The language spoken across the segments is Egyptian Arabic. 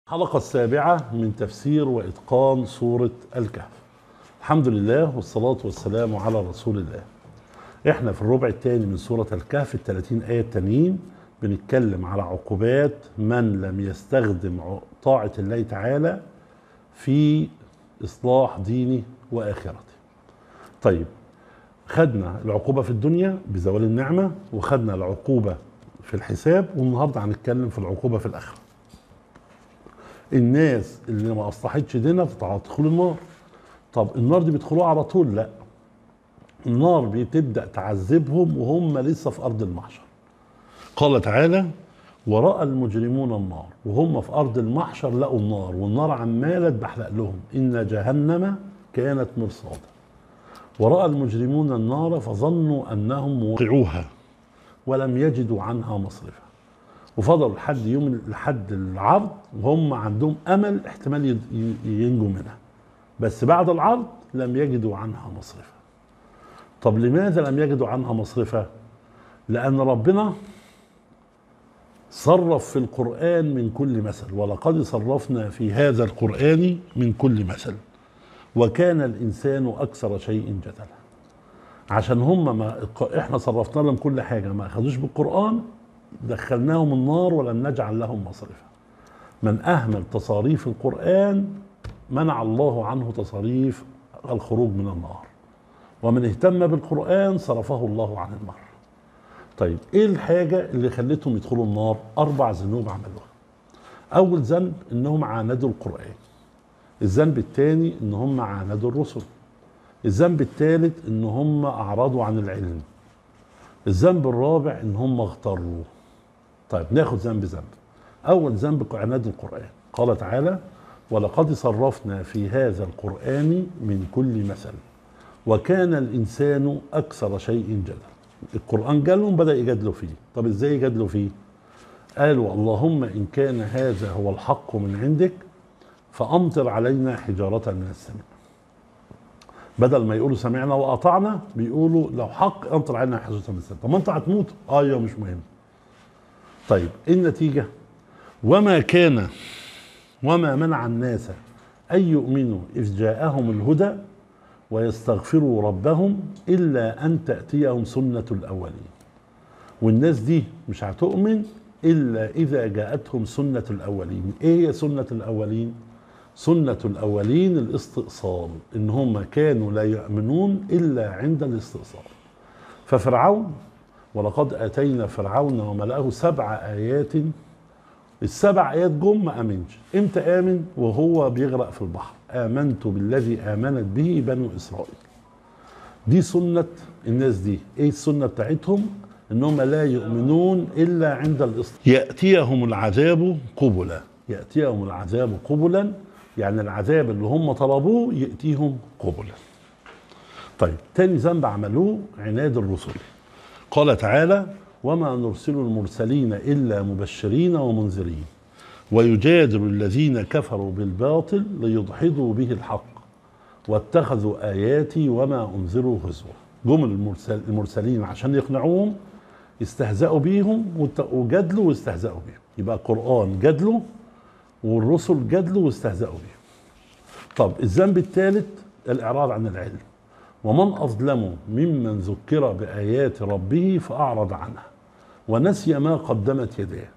الحلقة السابعة من تفسير وإتقان سورة الكهف الحمد لله والصلاة والسلام على رسول الله احنا في الربع الثاني من سورة الكهف ال 30 آية التانيين بنتكلم على عقوبات من لم يستخدم ع- طاعة الله تعالى في إصلاح دينه وآخرته طيب خدنا العقوبة في الدنيا بزوال النعمة وخدنا العقوبة في الحساب والنهاردة هنتكلم في العقوبة في الآخرة الناس اللي ما اصلحتش دينها بتدخل النار طب النار دي بيدخلوها على طول لا النار بتبدا تعذبهم وهم لسه في ارض المحشر قال تعالى وراى المجرمون النار وهم في ارض المحشر لقوا النار والنار عماله تبحلق لهم ان جهنم كانت مرصادا وراى المجرمون النار فظنوا انهم موقعوها ولم يجدوا عنها مصرفا وفضلوا لحد يوم لحد العرض وهم عندهم امل احتمال ي- ي- ينجوا منها بس بعد العرض لم يجدوا عنها مصرفا طب لماذا لم يجدوا عنها مصرفا لان ربنا صرف في القران من كل مثل ولقد صرفنا في هذا القران من كل مثل وكان الانسان اكثر شيء جدلا عشان هم ما احنا صرفنا لهم كل حاجه ما اخذوش بالقران دخلناهم النار ولم نجعل لهم مصرفا من اهمل تصاريف القران منع الله عنه تصاريف الخروج من النار ومن اهتم بالقران صرفه الله عن النار طيب ايه الحاجه اللي خلتهم يدخلوا النار اربع ذنوب عملوها اول ذنب انهم عاندوا القران الذنب الثاني ان هم عاندوا الرسل الذنب الثالث ان هم اعرضوا عن العلم الذنب الرابع ان هم اغتروا طيب ناخد ذنب ذنب اول ذنب عناد القران قال تعالى ولقد صرفنا في هذا القران من كل مثل وكان الانسان اكثر شيء جدلا القران جالهم بدا يجادلوا فيه طب ازاي يجادلوا فيه قالوا اللهم ان كان هذا هو الحق من عندك فامطر علينا حجاره من السماء بدل ما يقولوا سمعنا واطعنا بيقولوا لو حق امطر علينا حجاره من السماء طب ما انت هتموت اه ايوه مش مهم طيب ايه النتيجه وما كان وما منع الناس ان يؤمنوا اذ جاءهم الهدى ويستغفروا ربهم الا ان تاتيهم سنه الاولين والناس دي مش هتؤمن الا اذا جاءتهم سنه الاولين ايه هي سنه الاولين سنه الاولين الاستئصال ان هم كانوا لا يؤمنون الا عند الاستئصال ففرعون ولقد اتينا فرعون وملأه سبع ايات السبع ايات جم ما امنش امتى امن وهو بيغرق في البحر امنت بالذي امنت به بنو اسرائيل دي سنة الناس دي ايه السنة بتاعتهم انهم لا يؤمنون الا عند الاصل يأتيهم العذاب قبلا يأتيهم العذاب قبلا يعني العذاب اللي هم طلبوه يأتيهم قبلا طيب تاني ذنب عملوه عناد الرسل قال تعالى وما نرسل المرسلين الا مبشرين ومنذرين ويجادل الذين كفروا بالباطل ليدحضوا به الحق واتخذوا اياتي وما انذروا هزوا جم المرسل المرسلين عشان يقنعوهم استهزأوا بيهم وت- وجادلوا واستهزأوا بيهم يبقى القرآن جادلوا والرسل جادلوا واستهزأوا بيهم طب الذنب الثالث الإعراض عن العلم ومن أظلم ممن ذكر بآيات ربه فأعرض عنها ونسي ما قدمت يداه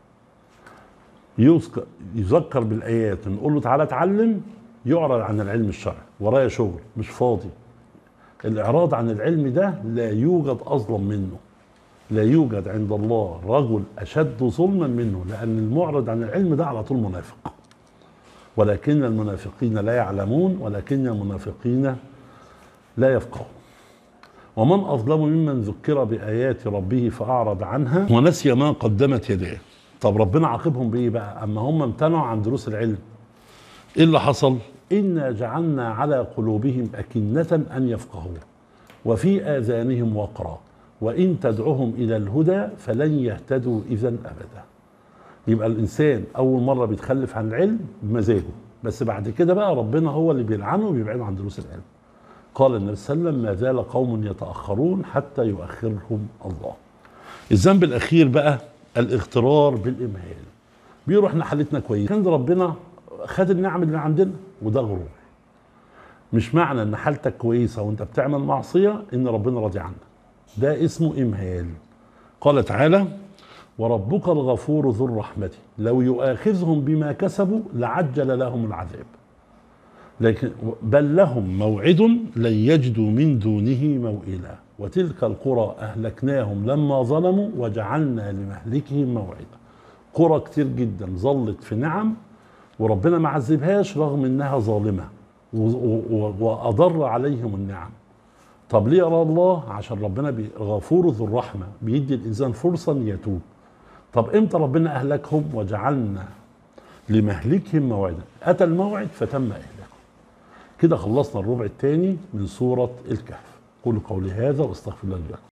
يذكر يذكر بالآيات نقول له تعالى اتعلم يعرض عن العلم الشرعي ورايا شغل مش فاضي الإعراض عن العلم ده لا يوجد أظلم منه لا يوجد عند الله رجل أشد ظلما منه لأن المعرض عن العلم ده على طول منافق ولكن المنافقين لا يعلمون ولكن المنافقين لا يفقهون ومن أظلم ممن ذكر بآيات ربه فأعرض عنها ونسي ما قدمت يديه طب ربنا عاقبهم بإيه بقى أما هم امتنعوا عن دروس العلم إيه اللي حصل إنا جعلنا على قلوبهم أكنة أن يفقهوا وفي آذانهم وقرا وإن تدعهم إلى الهدى فلن يهتدوا إذا أبدا يبقى الإنسان أول مرة بيتخلف عن العلم بمزاجه بس بعد كده بقى ربنا هو اللي بيلعنه وبيبعده عن دروس العلم قال النبي صلى الله عليه وسلم ما زال قوم يتأخرون حتى يؤخرهم الله الذنب الأخير بقى الاغترار بالإمهال بيقولوا احنا حالتنا كويس كان ربنا خد النعم اللي عندنا وده غرور مش معنى ان حالتك كويسه وانت بتعمل معصيه ان ربنا راضي عنك ده اسمه امهال قال تعالى وربك الغفور ذو الرحمه لو يؤاخذهم بما كسبوا لعجل لهم العذاب لكن بل لهم موعد لن يجدوا من دونه موئلا وتلك القرى اهلكناهم لما ظلموا وجعلنا لمهلكهم موعدا قرى كتير جدا ظلت في نعم وربنا ما عذبهاش رغم انها ظالمه و- و- واضر عليهم النعم طب ليه يرى الله عشان ربنا بي- غفور ذو الرحمه بيدي الانسان فرصه إن يتوب طب امتى ربنا اهلكهم وجعلنا لمهلكهم موعدا اتى الموعد فتم اهلاكهم كده خلصنا الربع الثاني من سوره الكهف قولوا قولي هذا واستغفر الله لي ولكم